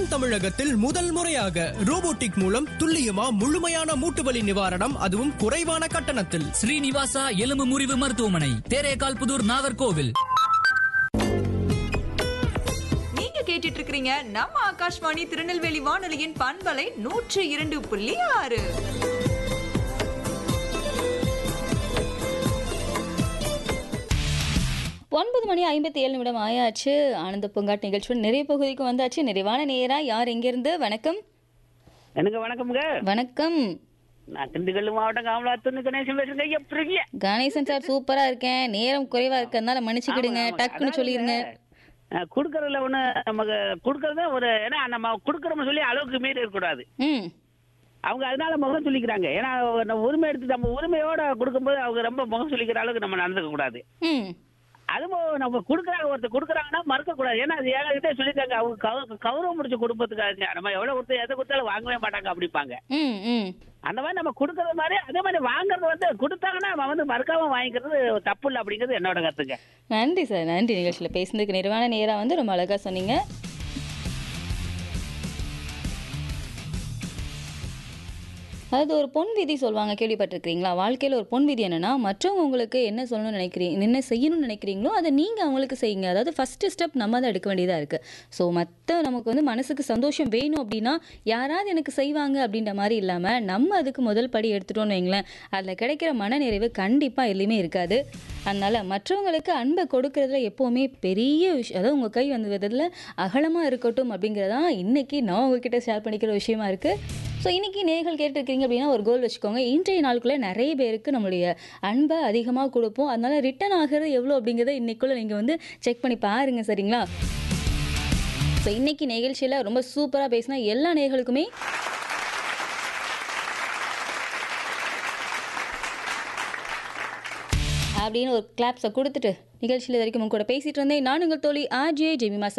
தென் தமிழகத்தில் முதல் முறையாக ரோபோட்டிக் மூலம் துல்லியமா முழுமையான மூட்டுவலி நிவாரணம் அதுவும் குறைவான கட்டணத்தில் ஸ்ரீனிவாசா எலும்பு முறிவு மருத்துவமனை தேரேகால் புதூர் நாகர்கோவில் நீங்க கேட்டுட்டு இருக்கிறீங்க நம்ம ஆகாஷ்வாணி திருநெல்வேலி வானொலியின் பண்பலை நூற்று இரண்டு புள்ளி ஆறு ஒன்பது மணி ஐம்பத்தி ஏழு நிமிடம் ஆயாச்சு ஆனந்த பூங்காட் நிகழ்ச்சியோட நிறைய பகுதிக்கு வந்தாச்சு நிறைவான நேரா யார் எங்கிருந்து வணக்கம் எனக்கு வணக்கம்ங்க வணக்கம் நான் திண்டுக்கல் மாவட்டம் காமலாத்தூர்னு கணேசன் பேசுறேங்க எப்படி கணேசன் சார் சூப்பரா இருக்கேன் நேரம் குறைவா இருக்கிறதுனால மன்னிச்சுக்கிடுங்க டக்குன்னு சொல்லிருங்க குடுக்கறதுல ஒண்ணு நமக்கு குடுக்கறத ஒரு ஏன்னா நம்ம குடுக்கறோம்னு சொல்லி அளவுக்கு மீறி இருக்கக்கூடாது ம் அவங்க அதனால முகம் சொல்லிக்கிறாங்க ஏன்னா நம்ம உரிமை எடுத்து நம்ம உரிமையோட கொடுக்கும்போது அவங்க ரொம்ப முகம் சொல்லிக்கிற அளவுக்கு நம்ம நடந்துக்க கூடாது ம் அதுவும் நம்ம கொடுக்குறாங்க ஒருத்தர் கொடுக்குறாங்கன்னா மறுக்க கூடாது ஏன்னா அது என்கிட்ட சொல்லிட்டாங்க அவங்க கௌ- கௌரவம் முடிச்ச குடும்பத்துக்காக நம்ம எவ்வளவு கொடுத்து எதை கொடுத்தாலும் வாங்கவே மாட்டாங்க அப்படிப்பாங்க ம் ம் அந்த மாதிரி நம்ம கொடுக்கறது மாதிரி அதே மாதிரி வாங்குறது வந்து கொடுத்தாங்கன்னா நம்ம வந்து மறுக்காம வாங்கிக்கிறது தப்பு இல்லை அப்படிங்கிறது என்னோட கருத்துங்க நன்றி சார் நன்றி நிகழ்ச்சியில் பேசுனதுக்கு நிறைவான நேரா வந்து ரொம்ப அழகா சொன்னீங்க அதாவது ஒரு பொன் விதி சொல்லுவாங்க கேள்விப்பட்டிருக்கிறீங்களா வாழ்க்கையில் ஒரு பொன் விதி என்னன்னா மற்றவங்க உங்களுக்கு என்ன சொல்லணும்னு நினைக்கிறீங்க என்ன செய்யணும்னு நினைக்கிறீங்களோ அதை நீங்கள் அவங்களுக்கு செய்யுங்க அதாவது ஃபஸ்ட்டு ஸ்டெப் நம்ம தான் எடுக்க வேண்டியதாக இருக்குது ஸோ மற்ற நமக்கு வந்து மனசுக்கு சந்தோஷம் வேணும் அப்படின்னா யாராவது எனக்கு செய்வாங்க அப்படின்ற மாதிரி இல்லாமல் நம்ம அதுக்கு முதல் படி எடுத்துட்டோம்னு வைங்களேன் அதில் கிடைக்கிற மனநிறைவு கண்டிப்பாக எதுலையுமே இருக்காது அதனால் மற்றவங்களுக்கு அன்பை கொடுக்கறதுல எப்போவுமே பெரிய விஷயம் அதாவது உங்கள் கை வந்து விதத்தில் அகலமாக இருக்கட்டும் அப்படிங்கிறதான் இன்றைக்கி நான் உங்ககிட்ட ஷேர் பண்ணிக்கிற விஷயமா இருக்குது ஸோ இன்றைக்கி நேர்கள் கேட்டிருக்கீங்க அப்படின்னா ஒரு கோல் வச்சுக்கோங்க இன்றைய நாளுக்குள்ளே நிறைய பேருக்கு நம்மளுடைய அன்பை அதிகமாக கொடுப்போம் அதனால் ரிட்டர்ன் ஆகிறது எவ்வளோ அப்படிங்கிறத இன்றைக்குள்ளே நீங்கள் வந்து செக் பண்ணி பாருங்க சரிங்களா ஸோ இன்றைக்கி நிகழ்ச்சியில் ரொம்ப சூப்பராக பேசினா எல்லா நேர்களுக்குமே அப்படின்னு ஒரு கிளாப்ஸை கொடுத்துட்டு நிகழ்ச்சியில் இது வரைக்கும் உங்க கூட பேசிட்டு இருந்தேன் நான் உங்கள் தோழி ஆர்ஜே ஜெமிமா